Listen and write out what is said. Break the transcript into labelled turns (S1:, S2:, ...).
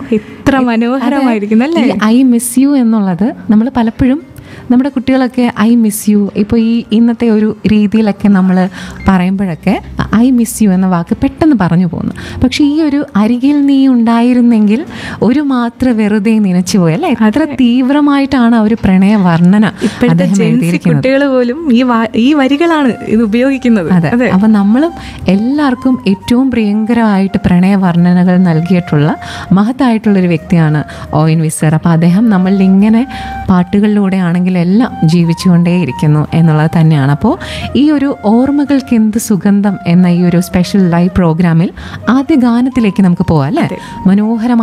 S1: എത്ര മനോഹരമായിരിക്കുന്നു അല്ലേ
S2: ഈ ഐ മിസ് യു എന്നുള്ളത് നമ്മൾ പലപ്പോഴും നമ്മുടെ കുട്ടികളൊക്കെ ഐ മിസ് യു ഇപ്പോൾ ഈ ഇന്നത്തെ ഒരു രീതിയിലൊക്കെ നമ്മൾ പറയുമ്പോഴൊക്കെ ഐ മിസ് യു എന്ന വാക്ക് പെട്ടെന്ന് പറഞ്ഞു പോകുന്നു പക്ഷേ ഈ ഒരു അരികിൽ നീ ഉണ്ടായിരുന്നെങ്കിൽ ഒരു മാത്ര വെറുതെ നനച്ചു പോയി അല്ലേ എത്ര തീവ്രമായിട്ടാണ് ആ ഒരു പ്രണയ വർണ്ണന
S1: ഇപ്പോഴത്തെ
S2: അദ്ദേഹം
S1: ജെൻസി
S2: എഴുതിയിരിക്കുന്നത്
S1: കുട്ടികൾ പോലും ഈ വാ- ഈ വരികളാണ് ഇത് ഉപയോഗിക്കുന്നത്
S2: അതെ
S1: അതെ
S2: അപ്പം നമ്മളും എല്ലാവർക്കും ഏറ്റവും പ്രിയങ്കരമായിട്ട് പ്രണയ വർണ്ണനകൾ നൽകിയിട്ടുള്ള മഹത്തായിട്ടുള്ള ഒരു വ്യക്തിയാണ് ഓയിൻ വിസർ അപ്പോൾ അദ്ദേഹം നമ്മളിൽ ഇങ്ങനെ പാട്ടുകളിലൂടെ ആണെങ്കിലും എല്ലാം ജീവിച്ചുകൊണ്ടേയിരിക്കുന്നു എന്നുള്ളത് തന്നെയാണ് അപ്പോൾ ഈ ഒരു ഓർമ്മകൾക്ക് എന്ത് സുഗന്ധം എന്ന ഈ ഒരു സ്പെഷ്യൽ ലൈവ് പ്രോഗ്രാമിൽ ആദ്യ ഗാനത്തിലേക്ക് നമുക്ക് പോവാം അല്ലേ മനോഹരമായ